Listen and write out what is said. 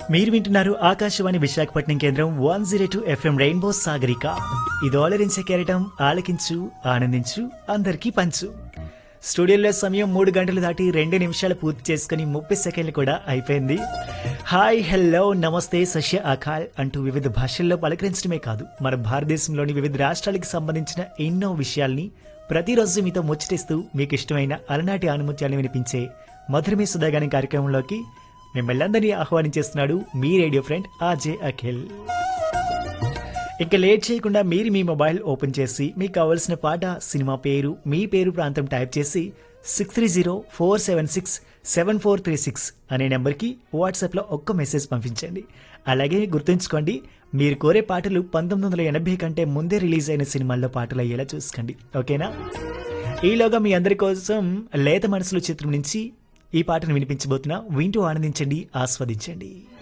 మీరు వింటున్నారు ఆకాశవాణి విశాఖపట్నం కేంద్రం one zero two FM rainbow Sagarika ఇది ఆలరించే కెరటం ఆలకించు ఆనందించు అందరికీ పంచు స్టూడియోలో సమయం మూడు గంటలు దాటి రెండు నిమిషాలు పూర్తి చేసుకుని ముప్పై సెకండ్లు కూడా అయిపోయింది హాయ్ హలో నమస్తే సశ్య అకాల్ అంటూ వివిధ భాషల్లో పలకరించడమే కాదు మన భారతదేశంలోని వివిధ రాష్ట్రాలకు సంబంధించిన ఎన్నో విషయాల్ని ప్రతిరోజు మీతో ముచ్చటిస్తూ మీకు ఇష్టమైన అలనాటి ఆనుమత్యాలను వినిపించే మధురమే సుధాగాని కార్యక్రమంలోకి మిమ్మల్ని అందరినీ ఆహ్వానించేస్తున్నాడు మీ రేడియో ఫ్రెండ్ ఆర్జే అఖిల్ ఇక లేట్ చేయకుండా మీరు మీ మొబైల్ ఓపెన్ చేసి మీకు కావలసిన పాట సినిమా పేరు మీ పేరు ప్రాంతం టైప్ చేసి six three zero four seven six seven four three six అనే నెంబర్కి వాట్సాప్లో ఒక్క మెసేజ్ పంపించండి అలాగే గుర్తుంచుకోండి మీరు కోరే పాటలు పంతొమ్మిది వందల ఎనభై కంటే ముందే రిలీజ్ అయిన సినిమాల్లో పాటలు అయ్యేలా చూసుకోండి ఓకేనా ఈలోగా మీ అందరి కోసం లేత మనసులు చిత్రం నుంచి ఈ పాటను వినిపించబోతున్నా వింటూ ఆనందించండి ఆస్వాదించండి